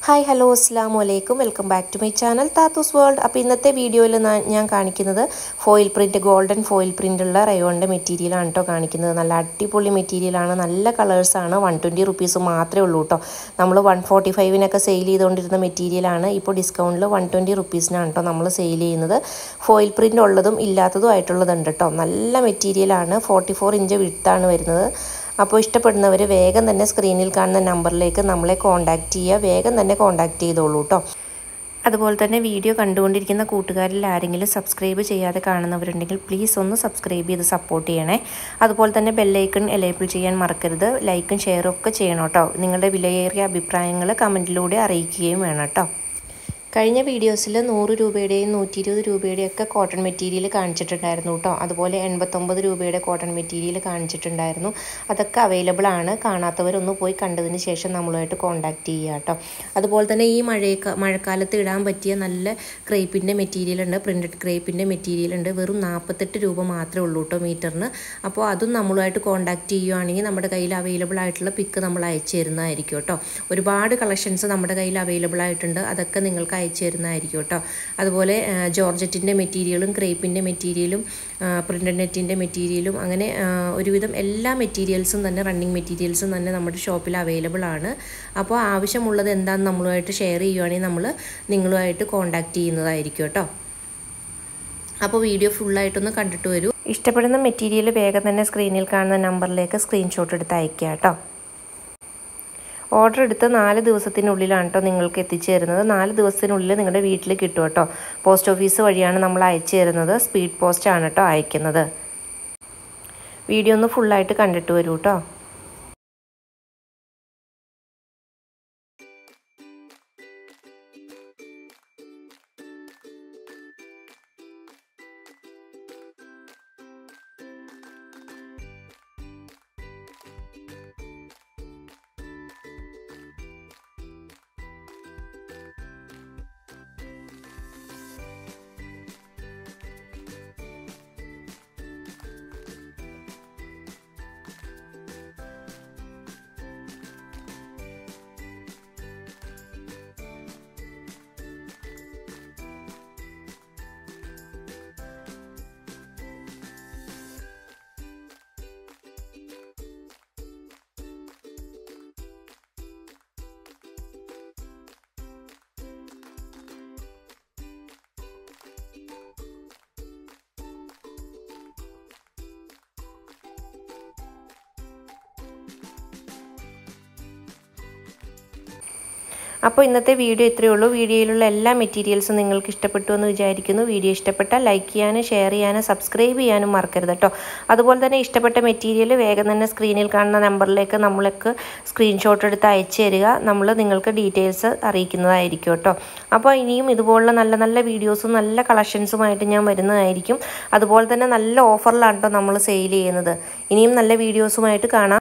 hi hello അസ്സാം വലൈക്കും welcome back to my channel Thathus world അപ്പോൾ ഇന്നത്തെ വീഡിയോയിൽ ഞാൻ കാണിക്കുന്നത് ഫോയിൽ പ്രിൻറ്റ് ഗോൾഡൻ ഫോയിൽ പ്രിൻ്റുള്ള റയോണിൻ്റെ മെറ്റീരിയലാണ് കേട്ടോ കാണിക്കുന്നത് നല്ല അടിപൊളി മെറ്റീരിയലാണ് നല്ല കളേഴ്സാണ് വൺ ട്വൻറ്റി റുപ്പീസ് മാത്രമേ ഉള്ളൂ കേട്ടോ നമ്മൾ വൺ ഫോർട്ടി ഫൈവിനൊക്കെ സെയിൽ ചെയ്തുകൊണ്ടിരുന്ന മെറ്റീരിയലാണ് ഇപ്പോൾ ഡിസ്കൗണ്ടിൽ വൺ ട്വൻറ്റി റുപ്പീസിനാണ് കേട്ടോ നമ്മൾ സെയിൽ ചെയ്യുന്നത് ഫോയിൽ പ്രിൻ്റ് ഉള്ളതും ഇല്ലാത്തതും ആയിട്ടുള്ളതുണ്ട് കേട്ടോ നല്ല മെറ്റീരിയലാണ് ഫോർട്ടി ഫോർ ഇഞ്ച് വിടുത്താണ് വരുന്നത് അപ്പോൾ ഇഷ്ടപ്പെടുന്നവർ വേഗം തന്നെ സ്ക്രീനിൽ കാണുന്ന നമ്പറിലേക്ക് നമ്മളെ കോൺടാക്റ്റ് ചെയ്യുക വേഗം തന്നെ കോൺടാക്റ്റ് ചെയ്തോളൂ കേട്ടോ അതുപോലെ തന്നെ വീഡിയോ കണ്ടുകൊണ്ടിരിക്കുന്ന കൂട്ടുകാരിൽ ആരെങ്കിലും സബ്സ്ക്രൈബ് ചെയ്യാതെ കാണുന്നവരുണ്ടെങ്കിൽ പ്ലീസ് ഒന്ന് സബ്സ്ക്രൈബ് ചെയ്ത് സപ്പോർട്ട് ചെയ്യണേ അതുപോലെ തന്നെ ബെല്ലൈക്കൺ എലേബിൾ ചെയ്യാൻ മറക്കരുത് ലൈക്കും ഷെയറും ഒക്കെ ചെയ്യണം കേട്ടോ നിങ്ങളുടെ വിലയേറിയ അഭിപ്രായങ്ങൾ കമൻറ്റിലൂടെ അറിയിക്കുകയും വേണം കേട്ടോ കഴിഞ്ഞ വീഡിയോസിൽ നൂറ് രൂപയുടെയും നൂറ്റി ഇരുപത് രൂപയുടെയും ഒക്കെ കോട്ടൺ മെറ്റീരിയൽ കാണിച്ചിട്ടുണ്ടായിരുന്നു കേട്ടോ അതുപോലെ എൺപത്തൊമ്പത് രൂപയുടെ കോട്ടൺ മെറ്റീരിയൽ കാണിച്ചിട്ടുണ്ടായിരുന്നു അതൊക്കെ അവൈലബിൾ ആണ് കാണാത്തവരൊന്ന് പോയി കണ്ടതിന് ശേഷം നമ്മളുമായിട്ട് കോൺടാക്റ്റ് ചെയ്യുക കേട്ടോ അതുപോലെ തന്നെ ഈ മഴയൊക്കെ മഴക്കാലത്ത് ഇടാൻ പറ്റിയ നല്ല ക്രേപ്പിൻ്റെ മെറ്റീരിയൽ ഉണ്ട് പ്രിൻറ്റഡ് ക്രേപ്പിൻ്റെ മെറ്റീരിയൽ ഉണ്ട് വെറും നാൽപ്പത്തെട്ട് രൂപ മാത്രമേ ഉള്ളൂ കേട്ടോ മീറ്ററിന് അപ്പോൾ അതും നമ്മളുമായിട്ട് കോൺടാക്റ്റ് ചെയ്യുകയാണെങ്കിൽ നമ്മുടെ കയ്യിൽ അവൈലബിൾ ആയിട്ടുള്ള പിക്ക് നമ്മൾ അയച്ചു തരുന്നതായിരിക്കും കേട്ടോ ഒരുപാട് കളക്ഷൻസ് നമ്മുടെ കയ്യിൽ അവൈലബിൾ ആയിട്ടുണ്ട് അതൊക്കെ നിങ്ങൾക്ക് അയച്ചു തരുന്നതായിരിക്കും കേട്ടോ അതുപോലെ ജോർജറ്റിൻ്റെ മെറ്റീരിയലും ക്രേപ്പിൻ്റെ മെറ്റീരിയലും പ്രിൻ്റഡ് നെറ്റിൻ്റെ മെറ്റീരിയലും അങ്ങനെ ഒരുവിധം എല്ലാ മെറ്റീരിയൽസും തന്നെ റണ്ണിങ് മെറ്റീരിയൽസും തന്നെ നമ്മുടെ ഷോപ്പിൽ അവൈലബിൾ ആണ് അപ്പോൾ ആവശ്യമുള്ളത് എന്താണെന്ന് നമ്മളുമായിട്ട് ഷെയർ ചെയ്യുവാണെങ്കിൽ നമ്മൾ നിങ്ങളുമായിട്ട് കോൺടാക്റ്റ് ചെയ്യുന്നതായിരിക്കും കേട്ടോ അപ്പോൾ വീഡിയോ ഫുള്ളായിട്ടൊന്ന് കണ്ടിട്ട് വരൂ ഇഷ്ടപ്പെടുന്ന മെറ്റീരിയൽ വേഗം തന്നെ സ്ക്രീനിൽ കാണുന്ന നമ്പറിലേക്ക് സ്ക്രീൻഷോട്ട് എടുത്ത് അയക്കുക കേട്ടോ ഓർഡർ എടുത്ത് നാല് ദിവസത്തിനുള്ളിലാണ് കേട്ടോ നിങ്ങൾക്ക് എത്തിച്ചു തരുന്നത് നാല് ദിവസത്തിനുള്ളിൽ നിങ്ങളുടെ വീട്ടിൽ കിട്ടും കേട്ടോ പോസ്റ്റ് ഓഫീസ് വഴിയാണ് നമ്മൾ അയച്ചു തരുന്നത് സ്പീഡ് പോസ്റ്റ് ആണ് കേട്ടോ അയക്കുന്നത് വീഡിയോ ഒന്ന് ഫുള്ളായിട്ട് കണ്ടിട്ട് വരൂ കേട്ടോ അപ്പോൾ ഇന്നത്തെ വീഡിയോ ഇത്രയേ ഉള്ളൂ വീഡിയോയിലുള്ള എല്ലാ മെറ്റീരിയൽസും നിങ്ങൾക്ക് ഇഷ്ടപ്പെട്ടു എന്ന് വിചാരിക്കുന്നു വീഡിയോ ഇഷ്ടപ്പെട്ടാൽ ലൈക്ക് ചെയ്യാനും ഷെയർ ചെയ്യാനും സബ്സ്ക്രൈബ് ചെയ്യാനും മറക്കരുത് കേട്ടോ അതുപോലെ തന്നെ ഇഷ്ടപ്പെട്ട മെറ്റീരിയൽ വേഗം തന്നെ സ്ക്രീനിൽ കാണുന്ന നമ്പറിലേക്ക് നമ്മൾക്ക് സ്ക്രീൻഷോട്ട് എടുത്ത് അയച്ചു തരിക നമ്മൾ നിങ്ങൾക്ക് ഡീറ്റെയിൽസ് അറിയിക്കുന്നതായിരിക്കും കേട്ടോ അപ്പോൾ ഇനിയും ഇതുപോലുള്ള നല്ല നല്ല വീഡിയോസും നല്ല കളക്ഷൻസുമായിട്ട് ഞാൻ വരുന്നതായിരിക്കും അതുപോലെ തന്നെ നല്ല ഓഫറിലാണ് കേട്ടോ നമ്മൾ സെയിൽ ചെയ്യുന്നത് ഇനിയും നല്ല വീഡിയോസുമായിട്ട് കാണാം